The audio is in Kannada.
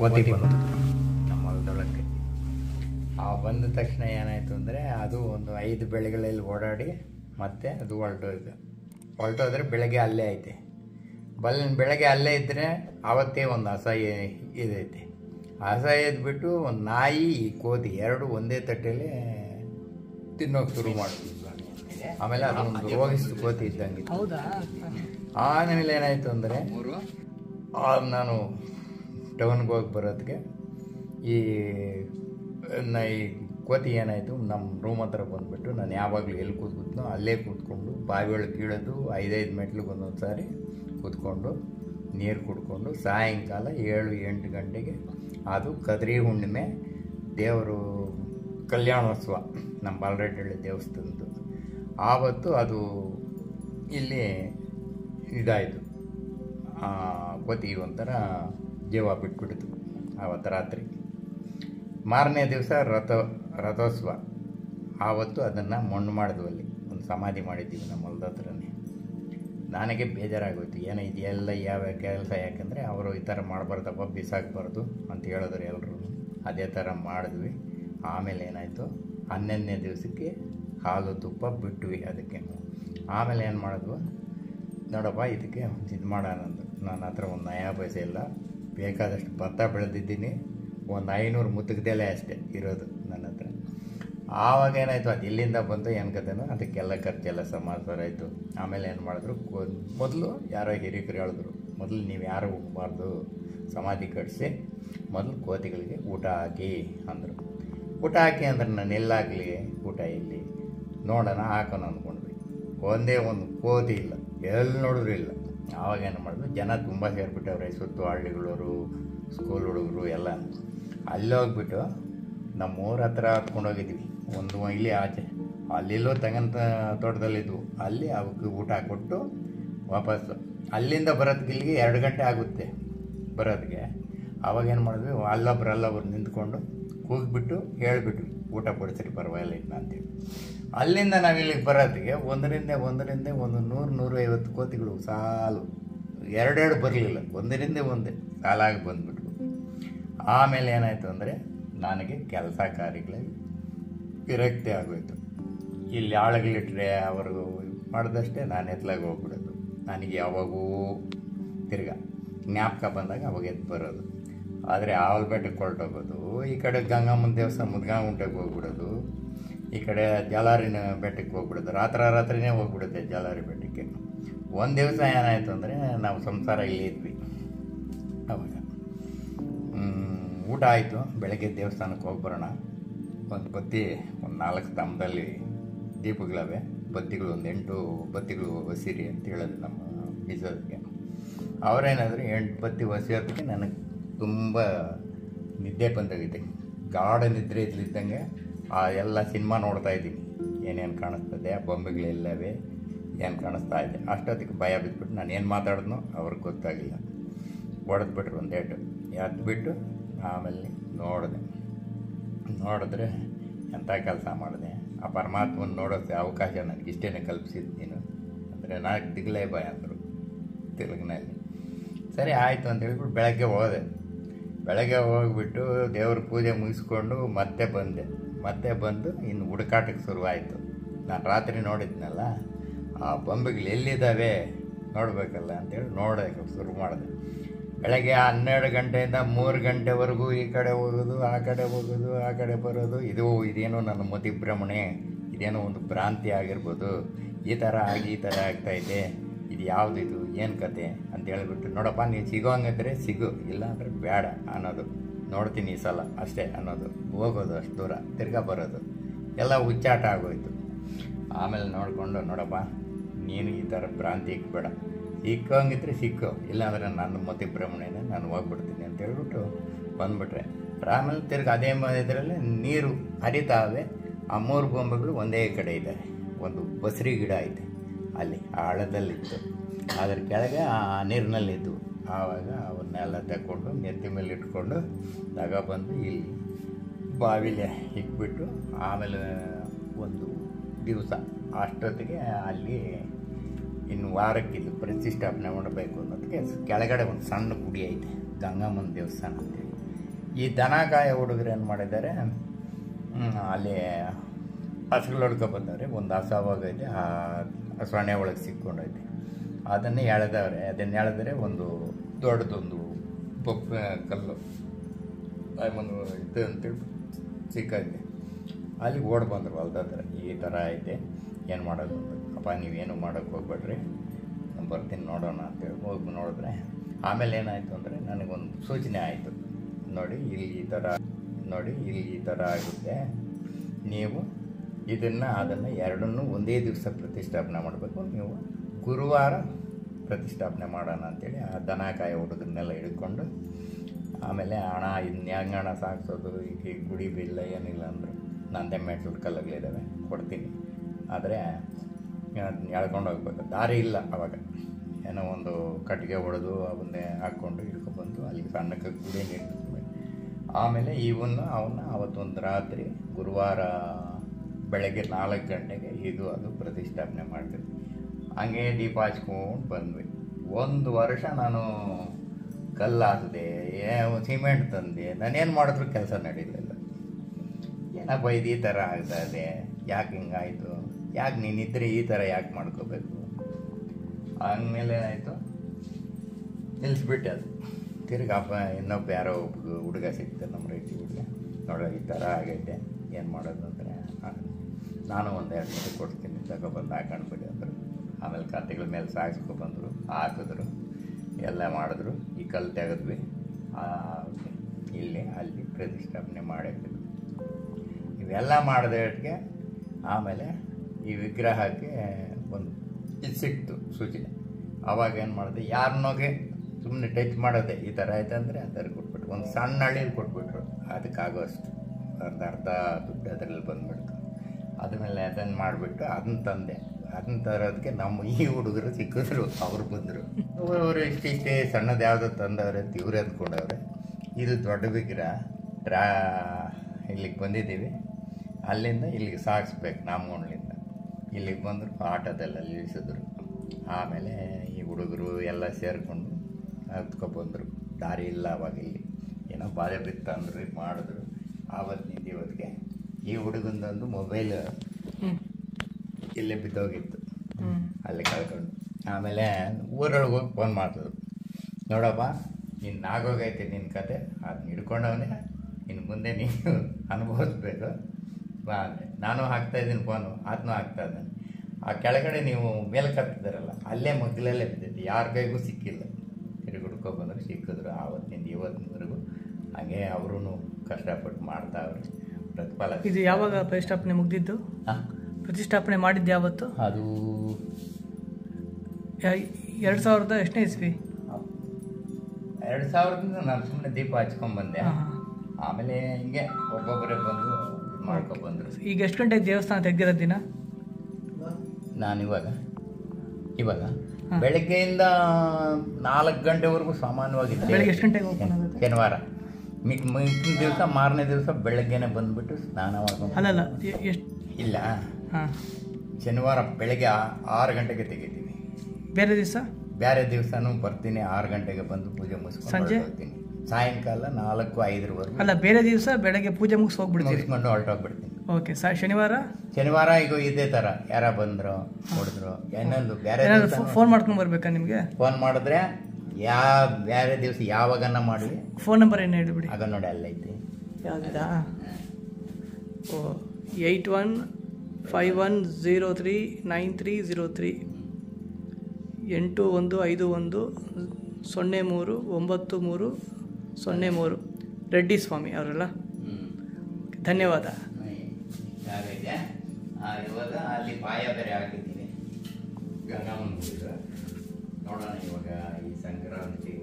ಕೋತಿ ಬಂತು ನಮ್ಮ ಹೊಲದೊಳಕ್ಕೆ ಆ ಬಂದ ತಕ್ಷಣ ಏನಾಯಿತು ಅಂದರೆ ಅದು ಒಂದು ಐದು ಬೆಳೆಗಳಲ್ಲಿ ಓಡಾಡಿ ಮತ್ತೆ ಅದು ಹೊರಟೋಯ್ತು ಹೊರಟೋದ್ರೆ ಬೆಳಗ್ಗೆ ಅಲ್ಲೇ ಐತೆ ಬಲ್ ಬೆಳಗ್ಗೆ ಅಲ್ಲೇ ಇದ್ದರೆ ಆವತ್ತೇ ಒಂದು ಅಸಹ್ಯ ಇದೈತೆ ಅಸಹ್ಯ ಇದ್ಬಿಟ್ಟು ಒಂದು ನಾಯಿ ಈ ಕೋತಿ ಎರಡು ಒಂದೇ ತಟ್ಟೆಯಲ್ಲಿ ತಿನ್ನೋಕೆ ಶುರು ಮಾಡಿದ್ವಿ ಆಮೇಲೆ ಅದೊಂದು ರೋಗಿಸ್ತು ಕೋತಿ ಇದ್ದಂಗೆ ಹೌದಾ ಆಮೇಲೆ ಏನಾಯಿತು ಅಂದರೆ ನಾನು ಟೌನ್ಗೆ ಹೋಗಿ ಬರೋದಕ್ಕೆ ಈ ನ ಈ ಕೋತಿ ಏನಾಯಿತು ನಮ್ಮ ರೂಮ್ ಹತ್ರ ಬಂದುಬಿಟ್ಟು ನಾನು ಯಾವಾಗಲೂ ಎಲ್ಲಿ ಕೂತ್ಬಿಟ್ನೋ ಅಲ್ಲೇ ಕೂತ್ಕೊಂಡು ಬಾವಿ ಒಳಗೆ ಕೀಳೋದು ಐದೈದು ಮೆಟ್ಲಿಗೆ ಒಂದೊಂದು ಸಾರಿ ಕೂತ್ಕೊಂಡು ನೀರು ಕುಡ್ಕೊಂಡು ಸಾಯಂಕಾಲ ಏಳು ಎಂಟು ಗಂಟೆಗೆ ಅದು ಕದ್ರಿ ಹುಣ್ಣಿಮೆ ದೇವರು ಕಲ್ಯಾಣೋತ್ಸವ ನಮ್ಮ ಬಾಲರೆಡ್ಡಿ ದೇವಸ್ಥಾನದ್ದು ಆವತ್ತು ಅದು ಇಲ್ಲಿ ಇದಾಯಿತು ಕೋತಿ ಒಂಥರ ಜೀವ ಬಿಟ್ಬಿಡ್ತು ಆವತ್ತು ರಾತ್ರಿ ಮಾರನೇ ದಿವಸ ರಥ ರಥೋತ್ಸವ ಆವತ್ತು ಅದನ್ನು ಮಣ್ಣು ಮಾಡಿದ್ವು ಅಲ್ಲಿ ಒಂದು ಸಮಾಧಿ ಮಾಡಿದ್ದೀವಿ ನಮ್ಮ ಹೊಲ್ದ ಹತ್ರನೇ ನನಗೆ ಬೇಜಾರಾಗೋಯ್ತು ಏನೋ ಇದೆಲ್ಲ ಯಾವ ಕೆಲಸ ಯಾಕಂದರೆ ಅವರು ಈ ಥರ ಮಾಡಬಾರ್ದಪ್ಪ ಬಿಸಾಕಬಾರ್ದು ಅಂತ ಹೇಳಿದ್ರು ಎಲ್ಲರೂ ಅದೇ ಥರ ಮಾಡಿದ್ವಿ ಆಮೇಲೆ ಏನಾಯಿತು ಹನ್ನೊಂದನೇ ದಿವಸಕ್ಕೆ ಹಾಲು ತುಪ್ಪ ಬಿಟ್ವಿ ಅದಕ್ಕೆ ಆಮೇಲೆ ಏನು ಮಾಡಿದ್ವು ನೋಡಪ್ಪ ಇದಕ್ಕೆ ಇದು ಮಾಡೋಣ ಅಂದು ನನ್ನ ಹತ್ರ ಒಂದು ನಯಾ ಪೈಸೆ ಇಲ್ಲ ಬೇಕಾದಷ್ಟು ಭತ್ತ ಬೆಳೆದಿದ್ದೀನಿ ಒಂದು ಐನೂರು ಮುತ್ತುಗದೆಲೆ ಅಷ್ಟೇ ಇರೋದು ನನ್ನ ಹತ್ರ ಆವಾಗ ಏನಾಯಿತು ಅದು ಎಲ್ಲಿಂದ ಬಂತು ಏನು ಕತೆನೋ ಅದಕ್ಕೆಲ್ಲ ಖರ್ಚೆಲ್ಲ ಸಮಾಚಾರ ಆಯಿತು ಆಮೇಲೆ ಏನು ಮಾಡಿದ್ರು ಕೋ ಮೊದಲು ಯಾರೋ ಹಿರಿಕರು ಹೇಳಿದ್ರು ಮೊದಲು ನೀವು ಯಾರು ಹೋಗಬಾರ್ದು ಸಮಾಧಿ ಕಟ್ಟಿಸಿ ಮೊದಲು ಕೋತಿಗಳಿಗೆ ಊಟ ಹಾಕಿ ಅಂದರು ಊಟ ಹಾಕಿ ಅಂದ್ರೆ ನಾನು ಎಲ್ಲಾಗಲಿ ಊಟ ಇಲ್ಲಿ ನೋಡೋಣ ಹಾಕೋಣ ಅಂದ್ಕೊಂಡ್ವಿ ಒಂದೇ ಒಂದು ಕೋತಿ ಇಲ್ಲ ಎಲ್ಲಿ ನೋಡಿದ್ರು ಇಲ್ಲ ಆವಾಗ ಏನು ಮಾಡಿದ್ರು ಜನ ತುಂಬ ಸೇರಿಬಿಟ್ಟವ್ರೆ ಸುತ್ತು ಹಳ್ಳಿಗಳವರು ಸ್ಕೂಲ್ ಹುಡುಗರು ಎಲ್ಲ ಅಲ್ಲಿ ಹೋಗ್ಬಿಟ್ಟು ನಮ್ಮ ಊರ ಹತ್ರ ಹತ್ಕೊಂಡು ಹೋಗಿದ್ವಿ ಒಂದು ಇಲ್ಲಿ ಆಚೆ ಅಲ್ಲೆಲ್ಲೋ ತೆಂಗಂತ ತೋಟದಲ್ಲಿದ್ವು ಅಲ್ಲಿ ಅವಕ್ಕೆ ಊಟ ಕೊಟ್ಟು ವಾಪಸ್ಸು ಅಲ್ಲಿಂದ ಬರೋದಕ್ಕೆ ಇಲ್ಲಿಗೆ ಎರಡು ಗಂಟೆ ಆಗುತ್ತೆ ಬರೋದಕ್ಕೆ ಅವಾಗ ಏನು ಮಾಡಿದ್ವಿ ಅಲ್ಲೊಬ್ರು ಅಲ್ಲೊಬ್ರು ನಿಂತ್ಕೊಂಡು ಕೂಗ್ಬಿಟ್ಟು ಹೇಳಿಬಿಟ್ವಿ ಊಟ ಕೊಡಿಸ್ರಿ ಪರವಾಗಿಲ್ಲ ಇನ್ನು ಅಂತೇಳಿ ಅಲ್ಲಿಂದ ನಾವು ಇಲ್ಲಿಗೆ ಬರೋದಕ್ಕೆ ಒಂದರಿಂದ ಒಂದರಿಂದ ಒಂದು ನೂರು ನೂರೈವತ್ತು ಕೋತಿಗಳು ಸಾಲು ಎರಡೆರಡು ಬರಲಿಲ್ಲ ಒಂದರಿಂದ ಒಂದೇ ಸಾಲಾಗಿ ಬಂದ್ಬಿಟ್ವು ಆಮೇಲೆ ಏನಾಯಿತು ಅಂದರೆ ನನಗೆ ಕೆಲಸ ಕಾರ್ಯಗಳಲ್ಲಿ ವಿರಕ್ತಿ ಆಗೋಯ್ತು ಇಲ್ಲಿ ಆಳುಗಳಿಟ್ರೆ ಅವರು ಮಾಡಿದಷ್ಟೇ ನಾನು ಎತ್ಲಾಗ ಹೋಗ್ಬಿಡೋದು ನನಗೆ ಯಾವಾಗೂ ತಿರ್ಗಾ ಜ್ಞಾಪಕ ಬಂದಾಗ ಅವಾಗ ಎದ್ದು ಬರೋದು ಆದರೆ ಆವಲ್ ಬೆಟ್ಟಕ್ಕೆ ಹೊರಟೋಗೋದು ಈ ಕಡೆ ಗಂಗಮ್ಮನ ದೇವಸ್ಥಾನ ಮುದ್ಗಾಂಗುಂಟೆಗೆ ಹೋಗ್ಬಿಡೋದು ಈ ಕಡೆ ಜಾಲಾರಿನ ಬೆಟ್ಟಕ್ಕೆ ಹೋಗ್ಬಿಡೋದು ರಾತ್ರಿ ರಾತ್ರಿನೇ ಹೋಗ್ಬಿಡುತ್ತೆ ಜಾಲಾರಿ ಬೆಟ್ಟಕ್ಕೆ ಒಂದು ದಿವಸ ಏನಾಯಿತು ಅಂದರೆ ನಾವು ಸಂಸಾರ ಇಲ್ಲಿ ಇದ್ವಿ ಅವಾಗ ಹ್ಮ್, ಊಟ ಆಯಿತು ಬೆಳಗ್ಗೆ ದೇವಸ್ಥಾನಕ್ಕೆ ಹೋಗಿ ಬರೋಣ ಒಂದು ಬತ್ತಿ ಒಂದು ನಾಲ್ಕು ಸ್ತಂಭದಲ್ಲಿ ದೀಪಗಳವೆ ಬತ್ತಿಗಳು ಒಂದು ಎಂಟು ಬತ್ತಿಗಳು ಒಸಿರಿ ಅಂತ ಹೇಳೋದು ನಮ್ಮ ಬೀಸೋದಕ್ಕೆ ಅವರೇನಾದರೂ ಎಂಟು ಬತ್ತಿ ಒಸಿಯೋದಕ್ಕೆ ನನಗೆ ತುಂಬ ನಿದ್ದೆ ಬಂದೋಗಿದೆ ಗಾಢ ನಿದ್ರೆ ಇದ್ಲಿದ್ದಂಗೆ ಆ ಎಲ್ಲ ಸಿನಿಮಾ ನೋಡ್ತಾ ಇದ್ದೀನಿ ಏನೇನು ಕಾಣಿಸ್ತದೆ ಆ ಬೊಂಬೆಗಳೆಲ್ಲವೇ ಏನು ಕಾಣಿಸ್ತಾ ಇದೆ ಅಷ್ಟೊತ್ತಿಗೆ ಭಯ ಬಿದ್ದುಬಿಟ್ಟು ನಾನು ಏನು ಮಾತಾಡಿದ್ನೋ ಅವ್ರಿಗೆ ಗೊತ್ತಾಗಿಲ್ಲ ಹೊಡೆದ್ಬಿಟ್ರು ಒಂದೇಟು ಎದ್ಬಿಟ್ಟು ಆಮೇಲೆ ನೋಡಿದೆ ನೋಡಿದ್ರೆ ಎಂಥ ಕೆಲಸ ಮಾಡಿದೆ ಆ ಪರಮಾತ್ಮನ ನೋಡೋಕ್ಕೆ ಅವಕಾಶ ನನಗೆ ಇಷ್ಟೇನೆ ಕಲ್ಪಿಸಿದ್ದು ನೀನು ಅಂದರೆ ನನಗೆ ದಿಗ್ಲೇ ಭಯ ಅಂದರು ತೆಲುಗಿನಲ್ಲಿ ಸರಿ ಆಯಿತು ಅಂತ ಹೇಳ್ಬಿಟ್ಟು ಬೆಳಗ್ಗೆ ಹೋದೆ ಬೆಳಗ್ಗೆ ಹೋಗ್ಬಿಟ್ಟು ದೇವ್ರ ಪೂಜೆ ಮುಗಿಸ್ಕೊಂಡು ಮತ್ತೆ ಬಂದೆ ಮತ್ತೆ ಬಂದು ಇನ್ನು ಹುಡುಕಾಟಕ್ಕೆ ಶುರುವಾಯಿತು ನಾನು ರಾತ್ರಿ ನೋಡಿದ್ನಲ್ಲ ಆ ಬೊಂಬೆಗಳು ಎಲ್ಲಿದ್ದಾವೆ ನೋಡಬೇಕಲ್ಲ ಅಂತೇಳಿ ನೋಡೋಕ್ಕೆ ಶುರು ಮಾಡಿದೆ ಬೆಳಗ್ಗೆ ಹನ್ನೆರಡು ಗಂಟೆಯಿಂದ ಮೂರು ಗಂಟೆವರೆಗೂ ಈ ಕಡೆ ಹೋಗೋದು ಆ ಕಡೆ ಹೋಗೋದು ಆ ಕಡೆ ಬರೋದು ಇದು ಇದೇನೋ ನನ್ನ ಮತಿಭ್ರಮಣೆ ಇದೇನೋ ಒಂದು ಭ್ರಾಂತಿ ಆಗಿರ್ಬೋದು ಈ ಥರ ಆಗಿ ಈ ಥರ ಆಗ್ತಾಯಿದೆ ಇದು ಯಾವುದಿದು ಏನು ಕತೆ ಅಂತ ಹೇಳ್ಬಿಟ್ಟು ನೋಡಪ್ಪ ನೀನು ಸಿಗೋ ಹಂಗಿದ್ರೆ ಸಿಗು ಇಲ್ಲ ಅಂದರೆ ಬೇಡ ಅನ್ನೋದು ನೋಡ್ತೀನಿ ಈ ಸಲ ಅಷ್ಟೇ ಅನ್ನೋದು ಹೋಗೋದು ಅಷ್ಟು ದೂರ ತಿರ್ಗಾ ಬರೋದು ಎಲ್ಲ ಹುಚ್ಚಾಟ ಆಗೋಯ್ತು ಆಮೇಲೆ ನೋಡಿಕೊಂಡು ನೋಡಪ್ಪ ನೀನು ಈ ಥರ ಭ್ರಾಂತಿ ಇಕ್ಬೇಡ ಸಿಕ್ಕಂಗಿದ್ರೆ ಸಿಕ್ಕು ಇಲ್ಲಾಂದರೆ ನನ್ನ ಮತಿ ಭ್ರಮಣೆನ ನಾನು ಹೋಗ್ಬಿಡ್ತೀನಿ ಅಂತ ಹೇಳ್ಬಿಟ್ಟು ಬಂದ್ಬಿಟ್ರೆ ಆಮೇಲೆ ತಿರ್ಗಿ ಅದೇ ಇದರಲ್ಲಿ ನೀರು ಹರಿತಾವೆ ಆ ಮೂರು ಬೊಂಬೆಗಳು ಒಂದೇ ಕಡೆ ಇದೆ ಒಂದು ಬಸರಿ ಗಿಡ ಐತೆ ಅಲ್ಲಿ ಆ ಆಳದಲ್ಲಿತ್ತು ಅದ್ರ ಕೆಳಗೆ ಆ ನೀರಿನಲ್ಲಿದ್ದವು ಆವಾಗ ಅವನ್ನೆಲ್ಲ ತಗೊಂಡು ನೆತ್ತಿ ಮೇಲೆ ಇಟ್ಕೊಂಡು ತಗೊಬಂದು ಇಲ್ಲಿ ಬಾವಿಲೆ ಇಟ್ಬಿಟ್ಟು ಆಮೇಲೆ ಒಂದು ದಿವಸ ಅಷ್ಟೊತ್ತಿಗೆ ಅಲ್ಲಿ ಇನ್ನು ವಾರಕ್ಕೆ ಇದು ಪ್ರತಿಷ್ಠಾಪನೆ ಮಾಡಬೇಕು ಅನ್ನೋದಕ್ಕೆ ಕೆಳಗಡೆ ಒಂದು ಸಣ್ಣ ಗುಡಿ ಐತೆ ಗಂಗಮ್ಮನ ದೇವಸ್ಥಾನ ಅಂತೇಳಿ ಈ ದನ ಕಾಯೋ ಹುಡುಗರು ಏನು ಮಾಡಿದ್ದಾರೆ ಹ್ಮ್, ಅಲ್ಲಿ ಹಸುಗಳು ಹೊಡ್ಕೊ ಬಂದವ್ರೆ ಒಂದು ಹಸವಾಗೈತೆ ಆ ಸೊನ್ನೆ ಒಳಗೆ ಸಿಕ್ಕೊಂಡೈತೆ ಅದನ್ನು ಎಳೆದವ್ರೆ ಅದನ್ನು ಎಳೆದ್ರೆ ಒಂದು ದೊಡ್ಡದೊಂದು ಬೊಬ್ಬ ಕಲ್ಲು ಒಂದು ಇದು ಅಂತೇಳಿ ಸಿಕ್ಕೈತೆ ಅಲ್ಲಿ ಓಡ್ ಬಂದರು ಹೊಲ್ದ ಹತ್ರ ಈ ಥರ ಐತೆ ಏನು ಮಾಡೋದು ಅಂತ ಅಪ್ಪ ನೀವೇನು ಮಾಡೋಕ್ಕೆ ಹೋಗ್ಬೇಡ್ರಿ ನಾನು ಬರ್ತೀನಿ ನೋಡೋಣ ಅಂತೇಳಿ ಹೋಗಿ ನೋಡಿದ್ರೆ ಆಮೇಲೆ ಏನಾಯಿತು ಅಂದರೆ ನನಗೊಂದು ಸೂಚನೆ ಆಯಿತು ನೋಡಿ ಇಲ್ಲಿ ಈ ಥರ ನೋಡಿ ಇಲ್ಲಿ ಈ ಥರ ಆಗುತ್ತೆ ನೀವು ಇದನ್ನು ಅದನ್ನು ಎರಡನ್ನೂ ಒಂದೇ ದಿವಸ ಪ್ರತಿಷ್ಠಾಪನೆ ಮಾಡಬೇಕು ನೀವು ಗುರುವಾರ ಪ್ರತಿಷ್ಠಾಪನೆ ಮಾಡೋಣ ಅಂತೇಳಿ ಆ ದನ ಕಾಯಿ ಹುಡುಗನ್ನೆಲ್ಲ ಹಿಡ್ಕೊಂಡು ಆಮೇಲೆ ಹಣ ಇನ್ನು ಹೆಂಗೆ ಹಣ ಸಾಗಿಸೋದು ಈಗ ಗುಡಿ ಬಿಲ್ಲ ಏನಿಲ್ಲ ಅಂದರು ನಂದೇ ಮೆಟ್ಲು ಕಲ್ಲುಗಳಿದ್ದಾವೆ ಕೊಡ್ತೀನಿ ಆದರೆ ಅದನ್ನ ಎಳ್ಕೊಂಡು ಹೋಗ್ಬೇಕು ದಾರಿ ಇಲ್ಲ ಅವಾಗ ಏನೋ ಒಂದು ಕಟ್ಟಿಗೆ ಹೊಡೆದು ಅವನ್ನೇ ಹಾಕ್ಕೊಂಡು ಹಿಡ್ಕೊಬಂದು ಅಲ್ಲಿಗೆ ಸಣ್ಣಕ್ಕೆ ಗುಡಿ ನಿಲ್ಲಿಸ್ಬೇಕು ಆಮೇಲೆ ಇವನ್ನ ಅವನ್ನ ಅವತ್ತೊಂದು ರಾತ್ರಿ ಗುರುವಾರ ಬೆಳಗ್ಗೆ ನಾಲ್ಕು ಗಂಟೆಗೆ ಇದು ಅದು ಪ್ರತಿಷ್ಠಾಪನೆ ಮಾಡ್ತೀವಿ ಹಂಗೆ ದೀಪ ಹಚ್ಕೊಂಡು ಬಂದ್ವಿ ಒಂದು ವರ್ಷ ನಾನು ಕಲ್ಲು ಹಾಕಿದೆ ಸಿಮೆಂಟ್ ತಂದೆ ನಾನೇನು ಮಾಡಿದ್ರು ಕೆಲಸ ನಡೀಲಿಲ್ಲ ಏನಪ್ಪ ಇದು ಈ ಥರ ಆಗ್ತಾ ಇದೆ ಯಾಕೆ ಹಿಂಗಾಯಿತು ಯಾಕೆ ನೀನಿದ್ರೆ ಈ ಥರ ಯಾಕೆ ಮಾಡ್ಕೋಬೇಕು ಆಮೇಲೆ ಏನಾಯಿತು ನಿಲ್ಲಿಸ್ಬಿಟ್ಟೆ ಅದು ತಿರ್ಗಪ್ಪ ಇನ್ನೊಬ್ಬ ಯಾರೋ ಒಬ್ಬ ಹುಡುಗ ಸಿಗ್ತಾರೆ ನಮ್ಮ ರೈತಿ ಹುಡುಗ ನೋಡೋ ಈ ಥರ ಆಗೈತೆ ಏನು ಮಾಡೋದು ಅಂದರೆ ನಾನು ಒಂದು ಎರಡು ಮೂರು ಕೊಡ್ತೀನಿ ತಗೊಬಂದು ಹಾಕೊಂಡ್ಬಿಡಿ ಅಂದರು ಆಮೇಲೆ ಕತ್ತೆಗಳ ಮೇಲೆ ಸಾಗಿಸ್ಕೊಬಂದರು ಹಾಕಿದ್ರು ಎಲ್ಲ ಮಾಡಿದ್ರು ಈ ಕಲ್ಲು ತೆಗೆದ್ವಿ ಆ, ಇಲ್ಲಿ ಅಲ್ಲಿ ಪ್ರತಿಷ್ಠಾಪನೆ ಮಾಡಿದ್ವಿ ಇವೆಲ್ಲ ಮಾಡಿದಕ್ಕೆ ಆಮೇಲೆ ಈ ವಿಗ್ರಹಕ್ಕೆ ಒಂದು ಇದು ಸಿಕ್ತು ಸೂಚನೆ ಅವಾಗ ಏನು ಮಾಡಿದೆ ಯಾರನ್ನೋಗೆ ಸುಮ್ಮನೆ ಟಚ್ ಮಾಡೋದೆ ಈ ಥರ ಆಯ್ತು ಅಂದರೆ ಅದರ ಕೊಟ್ಬಿಟ್ರು ಒಂದು ಸಣ್ಣ ಹಳ್ಳಿಲಿ ಕೊಟ್ಬಿಟ್ರು ಅದಕ್ಕಾಗೋಷ್ಟು ಅರ್ಧ ಅರ್ಧ ದುಡ್ಡು ಅದರಲ್ಲಿ ಬಂದ್ಬಿಡ್ತು ಅದ್ಮೇಲೆ ಅದನ್ನು ಮಾಡಿಬಿಟ್ಟು ಅದನ್ನ ತಂದೆ ಅದನ್ನ ತರೋದಕ್ಕೆ ನಮ್ಮ ಈ ಹುಡುಗರು ಸಿಕ್ಕಿದ್ರು ಅವ್ರು ಬಂದರು ಅವರು ಇಷ್ಟಿಷ್ಟೇ ಸಣ್ಣದು ಯಾವುದೋ ತಂದವ್ರೆ ಅಂತ ಇವ್ರು ಅಂದ್ಕೊಂಡವ್ರೆ ಇದು ದೊಡ್ಡ ವಿಗ್ರಹ ಟ್ರಾ ಇಲ್ಲಿಗೆ ಬಂದಿದ್ದೀವಿ ಅಲ್ಲಿಂದ ಇಲ್ಲಿಗೆ ಸಾಗಿಸ್ಬೇಕು ನಾಮಗೊಂಡ್ಲಿಂದ ಇಲ್ಲಿಗೆ ಬಂದರು ಆಟೋದೆಲ್ಲ ಇಳಿಸಿದ್ರು ಆಮೇಲೆ ಈ ಹುಡುಗರು ಎಲ್ಲ ಸೇರಿಕೊಂಡು ಹತ್ಕೊಬಂದರು ದಾರಿ ಇಲ್ಲ ಅವಾಗ ಇಲ್ಲಿ ಏನೋ ಬಾಧೆ ಬಿತ್ತು ಅಂದ್ರು ಇದು ಮಾಡಿದ್ರು ಆವತ್ತಿನಿಂದ ಇವತ್ತಿಗೆ ಈ ಹುಡುಗಂದೊಂದು ಮೊಬೈಲ್ ಇಲ್ಲೇ ಬಿದ್ದೋಗಿತ್ತು ಅಲ್ಲಿ ಕಳ್ಕೊಂಡು ಆಮೇಲೆ ಊರೊಳಗೆ ಹೋಗಿ ಫೋನ್ ಮಾಡ್ತಿದ್ರು ನೋಡಪ್ಪ ನಿನ್ನ ಆಗೋಗೈತೆ ನಿನ್ನ ಕತೆ ಅದನ್ನ ಹಿಡ್ಕೊಂಡವನೇ ಇನ್ನು ಮುಂದೆ ನೀನು ಅನುಭವಿಸ್ಬೇಕು ಬಾ ಅಂದೆ ನಾನು ಹಾಕ್ತಾ ಇದ್ದೀನಿ ಫೋನು ಆತನೂ ಹಾಕ್ತಾ ಇದ್ದಾನೆ ಆ ಕೆಳಗಡೆ ನೀವು ಮೇಲ್ಕೆ ಹತ್ತಿದಾರಲ್ಲ ಅಲ್ಲೇ ಮಗ್ಲಲ್ಲೇ ಬಿದ್ದೈತೆ ಯಾರ ಕೈಗೂ ಸಿಕ್ಕಿಲ್ಲ ತಿರುಗಿ ಹುಡ್ಕೊ ಬಂದ್ರೆ ಸಿಕ್ಕಿದ್ರು ಆವತ್ತಿಂದ ಇವತ್ತಿನವರೆಗೂ ಹಾಗೆ ಅವರೂ ಕಷ್ಟಪಟ್ಟು ಮಾಡ್ತಾವ್ರೆ ಪ್ರತಿಫಲ ಇದು ಯಾವಾಗ ಪ್ರತಿಷ್ಠಾಪನೆ ಮುಗ್ದಿದ್ದು ಹಾಂ ಪ್ರತಿಷ್ಠಾಪನೆ ಮಾಡಿದ್ದು ಯಾವತ್ತು ಅದು ಎರಡು ಸಾವಿರದ ಎಷ್ಟನೇ ಇಸ್ವಿ ಎರಡು ಸಾವಿರದಿಂದ ನಾನು ಸುಮ್ಮನೆ ದೀಪ ಹಚ್ಕೊಂಡ್ ಬಂದೆ ಹಾಂ ಆಮೇಲೆ ಹಿಂಗೆ ಒಬ್ಬೊಬ್ಬರೇ ಬಂದು ಇದು ಮಾಡ್ಕೊ ಬಂದರು ಈಗ ಎಷ್ಟು ಗಂಟೆಗೆ ದೇವಸ್ಥಾನ ತೆಗ್ದಿರೋ ದಿನ ನಾನು ಇವಾಗ ಇವಾಗ ಹಾ. ಬೆಳಗ್ಗೆಯಿಂದ ನಾಲ್ಕು ಗಂಟೆವರೆಗೂ ಸಾಮಾನ್ಯವಾಗಿದ್ದೆ ಬೆಳಗ್ಗೆ ಎಷ್ಟು ಗಂಟೆಗೆ ಓಪನ್ ಆಗುತ್ತೆ ಶನಿವಾರ ಮಿಕ್ ಮಿಕ್ಕಿನ ದಿವಸ ಮಾರನೇ ದಿವಸ ಬೆಳಗ್ಗೆನೆ ಬಂದ್ಬಿಟ್ಟು ಸ್ನಾನ ಮಾಡ್ಕೊಂಡು ಅಲ್ಲಲ್ಲ ಎಷ್ಟು ಇಲ್ಲ ಹಾಂ ಶನಿವಾರ ಬೆಳಗ್ಗೆ ಆ- ಆರು ಗಂಟೆಗೆ ತೆಗಿತೀವಿ ಬೇರೆ ದಿವಸ ಬೇರೆ ದಿವಸನೂ ಬರ್ತೀನಿ ಆರು ಗಂಟೆಗೆ ಬಂದು ಪೂಜೆ ಮುಗಿಸ್ಕೊಂಡು ಸಂಜೆ? ಹೊರಟೋಗ್ತೀನಿ ಸಾಯಂಕಾಲ ನಾಲ್ಕು ಐದರವರೆಗೂ ಅಲ್ಲ ಬೇರೆ ದಿವಸ ಬೆಳಗ್ಗೆ ಪೂಜೆ ಮುಗಿಸಿ ಹೋಗ್ಬಿಡ್ತೀರಿ ಮುಗಿಸ್ಕೊಂಡು ಹೊರಟೋಗ್ಬಿಡ್ತೀನಿ ಓಕೆ ಸ ಶನಿವಾರ ಶನಿವಾರ ಈಗ ಇದೇ ತರ ಯಾರ ಬಂದ್ರು ಹೊಡೆದ್ರು ಇನ್ನೊಂದು ಬೇರೆ ಏನಾದ್ರು ಫೋನ್ ಮಾಡ್ಕೊಂಡು ಬರ್ಬೇಕಾ ನಿಮಗೆ ಫೋನ್ ಮಾಡಿದ್ರೆ ಯಾ ಬೇರೆ ದಿವಸ ಯಾವಾಗನ್ನ ಮಾಡಲಿ ಫೋನ್ ನಂಬರ್ ಏನು ಹೇಳಿಬಿಡಿ ಆಗ ನೋಡಿ ಅಲ್ಲೈತಿ ಯಾವುದಾ O eight one five one zero three nine three zero three ಎಂಟು ಒಂದು ಐದು ಒಂದು ಸೊನ್ನೆ ಮೂರು ಒಂಬತ್ತು ಮೂರು ಸೊನ್ನೆ ಮೂರು ರೆಡ್ಡಿ ಸ್ವಾಮಿ ಅವರಲ್ಲ ಧನ್ಯವಾದ ಹಾಗೈತೆ ಆ, ಇವಾಗ ಅಲ್ಲಿ ಪಾಯ ಬೇರೆ ಹಾಕಿದ್ದೀನಿ ಗಂಗಮ್ಮನ ಗುಡಿಗೆ. ನೋಡೋಣ ಇವಾಗ ಈ ಸಂಕ್ರಾಂತಿ